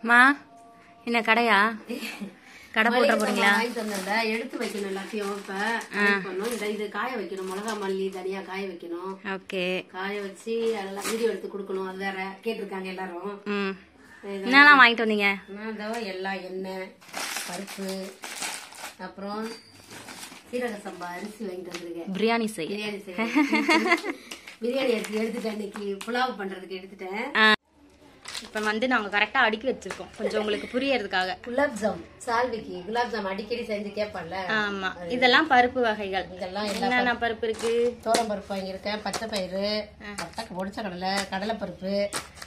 மா என்ன கடையா கடை போட்ட போறீங்களா வாங்கிட்டு வந்தேன்ல எடுத்து வைக்கணும் எல்லாத்தையும் இப்ப இது பண்ணணும் இந்த இது காய வைக்கணும் மிளகா மல்லி தனியா காய வைக்கணும் ஓகே காய வச்சு அதெல்லாம் வீடியோ எடுத்து கொடுக்கணும் அது வேற கேட்டிருக்காங்க எல்லாரும் ம் என்னெல்லாம் வாங்கிட்டு வந்தீங்க நான் இதோ எல்லாம் எண்ணெய் பருப்பு அப்புறம் சீரக சம்பா அரிசி வாங்கிட்டு வந்திருக்கேன் பிரியாணி செய் பிரியாணி செய்ய பிரியாணி அரிசி எடுத்துட்டேன் இன்னைக்கு புலாவ் பண்றதுக்கு எடுத்துட்டேன் இப்போ வந்து நாங்கள் கரெக்டாக அடுக்கி வச்சிருக்கோம் கொஞ்சம் உங்களுக்கு புரியறதுக்காக குலாப் ஜாம் சால்விக்கு குலாப் ஜாம் அடிக்கடி செஞ்சு கேட்பான்ல ஆமா இதெல்லாம் பருப்பு வகைகள் இதெல்லாம் எல்லாம் என்னென்ன பருப்பு இருக்கு தோரம் பருப்பு வாங்கியிருக்கேன் பச்சை பயிறு பட்டை பொடிச்ச கடலை கடலை பருப்பு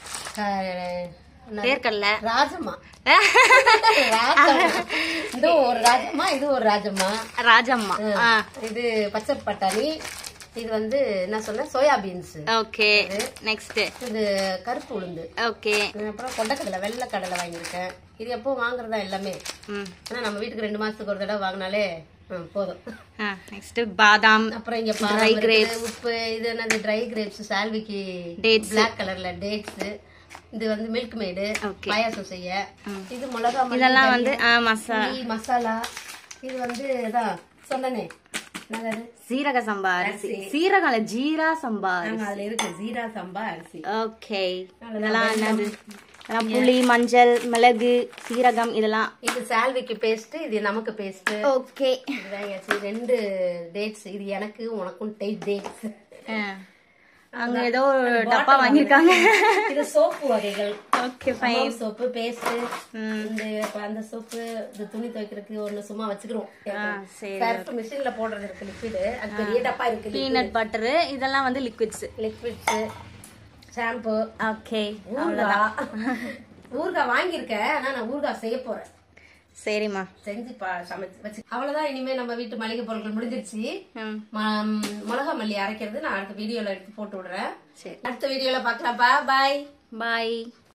வேர்க்கடலை ராஜமா ராஜமா இது ஒரு ராஜமா இது ஒரு ராஜமா ராஜம்மா ஆ இது பச்சை பட்டாணி இது வந்து என்ன சொன்ன சோயா பீன்ஸ் ஓகே நெக்ஸ்ட் இது கருப்பு உளுந்து ஓகே அப்புறம் கொண்டக்கடலை வெள்ளை கடலை வாங்கியிருக்கேன் இது எப்போ வாங்குறதா எல்லாமே ம் ஆனா நம்ம வீட்டுக்கு ரெண்டு மாசத்துக்கு ஒரு தடவை வாங்கினாலே ம், போதும் ஆ நெக்ஸ்ட் பாதாம் அப்புறம் இங்க பாதாம் இருக்குது, உப்பு இது என்னது ட்ரை கிரேப்ஸ் சால்விக்கு Dates. பிளாக் கலர்ல டேட்ஸ் இது வந்து மில்க் மேடு Okay. பாயாசம் செய்ய இது மிளகா மல்லி, இதெல்லாம் வந்து ஆ மசா புளி, மசாலா இது வந்து இதான் சொன்னனே என்னது சீரக சம்பா அரிசி சீரகம் இல்ல ஜீரா சம்பா ஆமா, அதுல இருக்கு ஜீரா சம்பா அரிசி ஓகே இதெல்லாம் என்னது இதெல்லாம் புளி மஞ்சள் மிளகு சீரகம் இதெல்லாம் இது சால்விக்கு பேஸ்ட் இது நமக்கு பேஸ்ட் ஓகே இதுதான் என் ரெண்டு டேட்ஸ் இது எனக்கு உனக்கும் டேட்ஸ் அங்க ஏதோ ஒரு டப்பா வாங்கியிருக்காங்க இது சோப்பு வகைகள் ஓகே ஃபைன் சோப்பு பேஸ்ட் இந்த இப்ப அந்த சோப்பு இந்த துணி துவைக்கிறதுக்கு ஒண்ணு சும்மா வச்சுக்கிறோம் சரி சர்ஃப் மிஷின்ல போடுறது இருக்கு லிக்விட் அது பெரிய டப்பா இருக்கு பீனட் பட்டரு இதெல்லாம் வந்து லிக்விட்ஸ் லிக்விட்ஸ் ஷாம்பு ஓகே ஊறுகாய் ஊறுகாய் வாங்கியிருக்கேன் ஆனா நான் ஊறுகாய் செய்ய போறேன் சரிம்மா செஞ்சு பா சமைச்சு வச்சு அவ்வளவுதான் இனிமே நம்ம வீட்டு மளிகை பொருட்கள் முடிஞ்சிருச்சு ம் ம- மிளகா மல்லி அரைக்கிறது நான் அடுத்த வீடியோல எடுத்து போட்டு விடுறேன் சரி அடுத்த வீடியோல பார்க்கலாம் பாய் பாய்